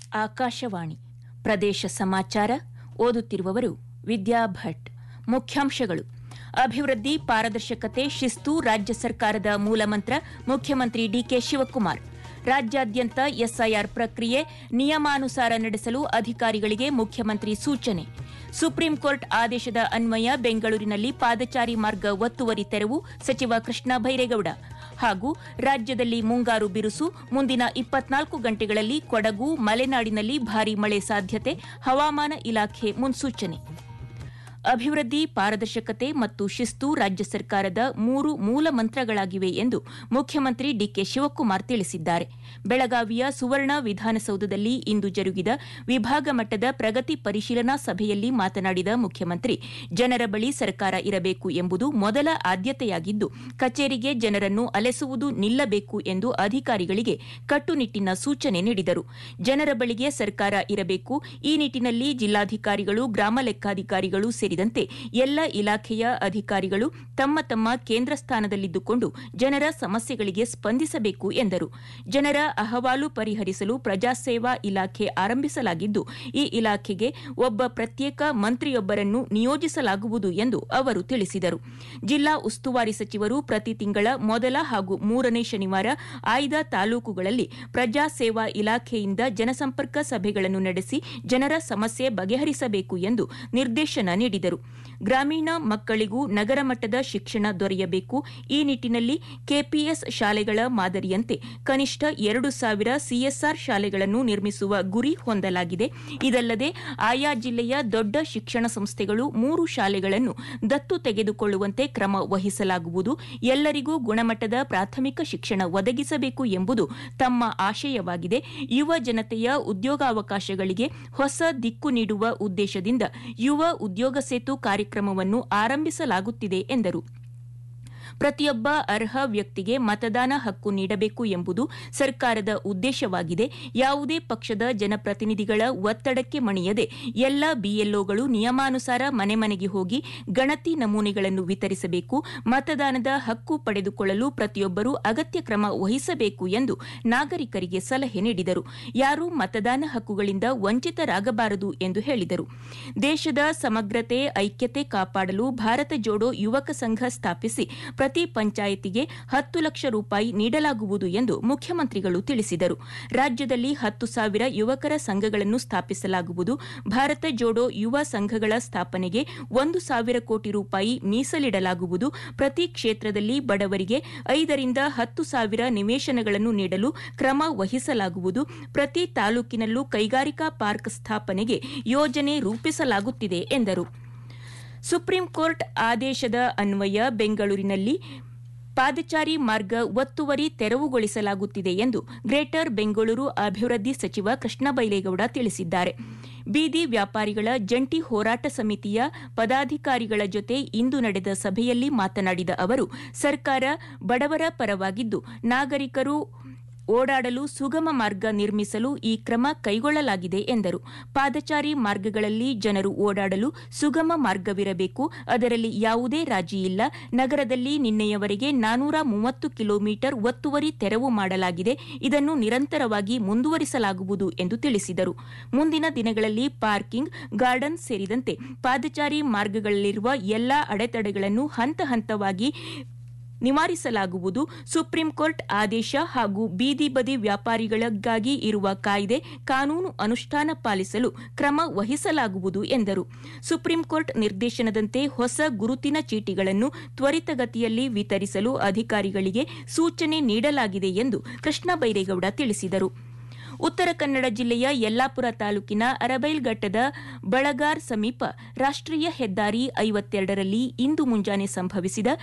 ಆಕಾಶವಾಣಿ ಪ್ರದೇಶ ಸಮಾಚಾರ ಓದುತ್ತಿರುವವರು ವಿದ್ಯಾ ಭಟ್ ಮುಖ್ಯಾಂಶಗಳು ಅಭಿವೃದ್ಧಿ ಪಾರದರ್ಶಕತೆ ಶಿಸ್ತು ರಾಜ್ಯ ಸರ್ಕಾರದ ಮೂಲಮಂತ್ರ ಮುಖ್ಯಮಂತ್ರಿ ಡಿಕೆ ಶಿವಕುಮಾರ್ ರಾಜ್ಯಾದ್ಯಂತ ಎಸ್ಐಆರ್ ಪ್ರಕ್ರಿಯೆ ನಿಯಮಾನುಸಾರ ನಡೆಸಲು ಅಧಿಕಾರಿಗಳಿಗೆ ಮುಖ್ಯಮಂತ್ರಿ ಸೂಚನೆ ಸುಪ್ರೀಂ ಕೋರ್ಟ್ ಆದೇಶದ ಅನ್ವಯ ಬೆಂಗಳೂರಿನಲ್ಲಿ ಪಾದಚಾರಿ ಮಾರ್ಗ ಒತ್ತುವರಿ ತೆರವು ಸಚಿವ ಕೃಷ್ಣ ಬೈರೇಗೌಡ ಹಾಗೂ ರಾಜ್ಯದಲ್ಲಿ ಮುಂಗಾರು ಬಿರುಸು ಮುಂದಿನ ಇಪ್ಪತ್ನಾಲ್ಕು ಗಂಟೆಗಳಲ್ಲಿ ಕೊಡಗು ಮಲೆನಾಡಿನಲ್ಲಿ ಭಾರೀ ಮಳೆ ಸಾಧ್ಯತೆ ಹವಾಮಾನ ಇಲಾಖೆ ಮುನ್ಸೂಚನೆ ಅಭಿವೃದ್ಧಿ ಪಾರದರ್ಶಕತೆ ಮತ್ತು ಶಿಸ್ತು ರಾಜ್ಯ ಸರ್ಕಾರದ ಮೂರು ಮೂಲ ಮಂತ್ರಗಳಾಗಿವೆ ಎಂದು ಮುಖ್ಯಮಂತ್ರಿ ಡಿಕೆ ಶಿವಕುಮಾರ್ ತಿಳಿಸಿದ್ದಾರೆ ಬೆಳಗಾವಿಯ ಸುವರ್ಣ ವಿಧಾನಸೌಧದಲ್ಲಿ ಇಂದು ಜರುಗಿದ ವಿಭಾಗ ಮಟ್ಟದ ಪ್ರಗತಿ ಪರಿಶೀಲನಾ ಸಭೆಯಲ್ಲಿ ಮಾತನಾಡಿದ ಮುಖ್ಯಮಂತ್ರಿ ಜನರ ಬಳಿ ಸರ್ಕಾರ ಇರಬೇಕು ಎಂಬುದು ಮೊದಲ ಆದ್ಯತೆಯಾಗಿದ್ದು ಕಚೇರಿಗೆ ಜನರನ್ನು ಅಲೆಸುವುದು ನಿಲ್ಲಬೇಕು ಎಂದು ಅಧಿಕಾರಿಗಳಿಗೆ ಕಟ್ಟುನಿಟ್ಟಿನ ಸೂಚನೆ ನೀಡಿದರು ಜನರ ಬಳಿಗೆ ಸರ್ಕಾರ ಇರಬೇಕು ಈ ನಿಟ್ಟಿನಲ್ಲಿ ಜಿಲ್ಲಾಧಿಕಾರಿಗಳು ಗ್ರಾಮ ಲೆಕ್ಕಾಧಿಕಾರಿಗಳು ಸೇರಿದಂತೆ ಎಲ್ಲ ಇಲಾಖೆಯ ಅಧಿಕಾರಿಗಳು ತಮ್ಮ ತಮ್ಮ ಕೇಂದ್ರ ಸ್ಥಾನದಲ್ಲಿದ್ದುಕೊಂಡು ಜನರ ಸಮಸ್ಯೆಗಳಿಗೆ ಸ್ಪಂದಿಸಬೇಕು ಎಂದರು ಜನರ ಅಹವಾಲು ಪರಿಹರಿಸಲು ಪ್ರಜಾಸೇವಾ ಇಲಾಖೆ ಆರಂಭಿಸಲಾಗಿದ್ದು ಈ ಇಲಾಖೆಗೆ ಒಬ್ಬ ಪ್ರತ್ಯೇಕ ಮಂತ್ರಿಯೊಬ್ಬರನ್ನು ನಿಯೋಜಿಸಲಾಗುವುದು ಎಂದು ಅವರು ತಿಳಿಸಿದರು ಜಿಲ್ಲಾ ಉಸ್ತುವಾರಿ ಸಚಿವರು ಪ್ರತಿ ತಿಂಗಳ ಮೊದಲ ಹಾಗೂ ಮೂರನೇ ಶನಿವಾರ ಆಯ್ದ ತಾಲೂಕುಗಳಲ್ಲಿ ಪ್ರಜಾಸೇವಾ ಇಲಾಖೆಯಿಂದ ಜನಸಂಪರ್ಕ ಸಭೆಗಳನ್ನು ನಡೆಸಿ ಜನರ ಸಮಸ್ಯೆ ಬಗೆಹರಿಸಬೇಕು ಎಂದು ನಿರ್ದೇಶನ ನೀಡಿದರು ಗ್ರಾಮೀಣ ಮಕ್ಕಳಿಗೂ ನಗರ ಮಟ್ಟದ ಶಿಕ್ಷಣ ದೊರೆಯಬೇಕು ಈ ನಿಟ್ಟಿನಲ್ಲಿ ಕೆಪಿಎಸ್ ಶಾಲೆಗಳ ಮಾದರಿಯಂತೆ ಕನಿಷ್ಠ ಎರಡು ಸಾವಿರ ಸಿಎಸ್ಆರ್ ಶಾಲೆಗಳನ್ನು ನಿರ್ಮಿಸುವ ಗುರಿ ಹೊಂದಲಾಗಿದೆ ಇದಲ್ಲದೆ ಆಯಾ ಜಿಲ್ಲೆಯ ದೊಡ್ಡ ಶಿಕ್ಷಣ ಸಂಸ್ಥೆಗಳು ಮೂರು ಶಾಲೆಗಳನ್ನು ದತ್ತು ತೆಗೆದುಕೊಳ್ಳುವಂತೆ ಕ್ರಮ ವಹಿಸಲಾಗುವುದು ಎಲ್ಲರಿಗೂ ಗುಣಮಟ್ಟದ ಪ್ರಾಥಮಿಕ ಶಿಕ್ಷಣ ಒದಗಿಸಬೇಕು ಎಂಬುದು ತಮ್ಮ ಆಶಯವಾಗಿದೆ ಯುವ ಜನತೆಯ ಉದ್ಯೋಗಾವಕಾಶಗಳಿಗೆ ಹೊಸ ದಿಕ್ಕು ನೀಡುವ ಉದ್ದೇಶದಿಂದ ಯುವ ಉದ್ಯೋಗ ಸೇತು ಕಾರ್ಯಕ್ರಮವನ್ನು ಆರಂಭಿಸಲಾಗುತ್ತಿದೆ ಎಂದರು ಪ್ರತಿಯೊಬ್ಬ ಅರ್ಹ ವ್ಯಕ್ತಿಗೆ ಮತದಾನ ಹಕ್ಕು ನೀಡಬೇಕು ಎಂಬುದು ಸರ್ಕಾರದ ಉದ್ದೇಶವಾಗಿದೆ ಯಾವುದೇ ಪಕ್ಷದ ಜನಪ್ರತಿನಿಧಿಗಳ ಒತ್ತಡಕ್ಕೆ ಮಣಿಯದೆ ಎಲ್ಲ ಬಿಎಲ್ಒಗಳು ನಿಯಮಾನುಸಾರ ಮನೆ ಮನೆಗೆ ಹೋಗಿ ಗಣತಿ ನಮೂನೆಗಳನ್ನು ವಿತರಿಸಬೇಕು ಮತದಾನದ ಹಕ್ಕು ಪಡೆದುಕೊಳ್ಳಲು ಪ್ರತಿಯೊಬ್ಬರೂ ಅಗತ್ಯ ಕ್ರಮ ವಹಿಸಬೇಕು ಎಂದು ನಾಗರಿಕರಿಗೆ ಸಲಹೆ ನೀಡಿದರು ಯಾರೂ ಮತದಾನ ಹಕ್ಕುಗಳಿಂದ ವಂಚಿತರಾಗಬಾರದು ಎಂದು ಹೇಳಿದರು ದೇಶದ ಸಮಗ್ರತೆ ಐಕ್ಯತೆ ಕಾಪಾಡಲು ಭಾರತ ಜೋಡೋ ಯುವಕ ಸಂಘ ಸ್ಥಾಪಿಸಿ ಪ್ರತಿ ಪಂಚಾಯಿತಿಗೆ ಹತ್ತು ಲಕ್ಷ ರೂಪಾಯಿ ನೀಡಲಾಗುವುದು ಎಂದು ಮುಖ್ಯಮಂತ್ರಿಗಳು ತಿಳಿಸಿದರು ರಾಜ್ಯದಲ್ಲಿ ಹತ್ತು ಸಾವಿರ ಯುವಕರ ಸಂಘಗಳನ್ನು ಸ್ಥಾಪಿಸಲಾಗುವುದು ಭಾರತ ಜೋಡೋ ಯುವ ಸಂಘಗಳ ಸ್ಥಾಪನೆಗೆ ಒಂದು ಸಾವಿರ ಕೋಟಿ ರೂಪಾಯಿ ಮೀಸಲಿಡಲಾಗುವುದು ಪ್ರತಿ ಕ್ಷೇತ್ರದಲ್ಲಿ ಬಡವರಿಗೆ ಐದರಿಂದ ಹತ್ತು ಸಾವಿರ ನಿವೇಶನಗಳನ್ನು ನೀಡಲು ಕ್ರಮ ವಹಿಸಲಾಗುವುದು ಪ್ರತಿ ತಾಲೂಕಿನಲ್ಲೂ ಕೈಗಾರಿಕಾ ಪಾರ್ಕ್ ಸ್ಥಾಪನೆಗೆ ಯೋಜನೆ ರೂಪಿಸಲಾಗುತ್ತಿದೆ ಎಂದರು ಸುಪ್ರೀಂ ಕೋರ್ಟ್ ಆದೇಶದ ಅನ್ವಯ ಬೆಂಗಳೂರಿನಲ್ಲಿ ಪಾದಚಾರಿ ಮಾರ್ಗ ಒತ್ತುವರಿ ತೆರವುಗೊಳಿಸಲಾಗುತ್ತಿದೆ ಎಂದು ಗ್ರೇಟರ್ ಬೆಂಗಳೂರು ಅಭಿವೃದ್ಧಿ ಸಚಿವ ಕೃಷ್ಣ ಬೈಲೇಗೌಡ ತಿಳಿಸಿದ್ದಾರೆ ಬೀದಿ ವ್ಯಾಪಾರಿಗಳ ಜಂಟಿ ಹೋರಾಟ ಸಮಿತಿಯ ಪದಾಧಿಕಾರಿಗಳ ಜೊತೆ ಇಂದು ನಡೆದ ಸಭೆಯಲ್ಲಿ ಮಾತನಾಡಿದ ಅವರು ಸರ್ಕಾರ ಬಡವರ ಪರವಾಗಿದ್ದು ನಾಗರಿಕರು ಓಡಾಡಲು ಸುಗಮ ಮಾರ್ಗ ನಿರ್ಮಿಸಲು ಈ ಕ್ರಮ ಕೈಗೊಳ್ಳಲಾಗಿದೆ ಎಂದರು ಪಾದಚಾರಿ ಮಾರ್ಗಗಳಲ್ಲಿ ಜನರು ಓಡಾಡಲು ಸುಗಮ ಮಾರ್ಗವಿರಬೇಕು ಅದರಲ್ಲಿ ಯಾವುದೇ ರಾಜಿ ಇಲ್ಲ ನಗರದಲ್ಲಿ ನಿನ್ನೆಯವರೆಗೆ ನಾನೂರ ಮೂವತ್ತು ಕಿಲೋಮೀಟರ್ ಒತ್ತುವರಿ ತೆರವು ಮಾಡಲಾಗಿದೆ ಇದನ್ನು ನಿರಂತರವಾಗಿ ಮುಂದುವರಿಸಲಾಗುವುದು ಎಂದು ತಿಳಿಸಿದರು ಮುಂದಿನ ದಿನಗಳಲ್ಲಿ ಪಾರ್ಕಿಂಗ್ ಗಾರ್ಡನ್ ಸೇರಿದಂತೆ ಪಾದಚಾರಿ ಮಾರ್ಗಗಳಲ್ಲಿರುವ ಎಲ್ಲಾ ಅಡೆತಡೆಗಳನ್ನು ಹಂತ ಹಂತವಾಗಿ ನಿವಾರಿಸಲಾಗುವುದು ಸುಪ್ರೀಂ ಕೋರ್ಟ್ ಆದೇಶ ಹಾಗೂ ಬೀದಿ ಬದಿ ವ್ಯಾಪಾರಿಗಳಿಗಾಗಿ ಇರುವ ಕಾಯ್ದೆ ಕಾನೂನು ಅನುಷ್ಠಾನ ಪಾಲಿಸಲು ಕ್ರಮ ವಹಿಸಲಾಗುವುದು ಎಂದರು ಸುಪ್ರೀಂ ಕೋರ್ಟ್ ನಿರ್ದೇಶನದಂತೆ ಹೊಸ ಗುರುತಿನ ಚೀಟಿಗಳನ್ನು ತ್ವರಿತಗತಿಯಲ್ಲಿ ವಿತರಿಸಲು ಅಧಿಕಾರಿಗಳಿಗೆ ಸೂಚನೆ ನೀಡಲಾಗಿದೆ ಎಂದು ಕೃಷ್ಣ ಬೈರೇಗೌಡ ತಿಳಿಸಿದರು ಉತ್ತರ ಕನ್ನಡ ಜಿಲ್ಲೆಯ ಯಲ್ಲಾಪುರ ತಾಲೂಕಿನ ಅರಬೈಲ್ಘಟ್ಟದ ಬಳಗಾರ್ ಸಮೀಪ ರಾಷ್ಟೀಯ ಹೆದ್ದಾರಿ ಐವತ್ತೆರಡರಲ್ಲಿ ಇಂದು ಮುಂಜಾನೆ ಸಂಭವಿಸಿದ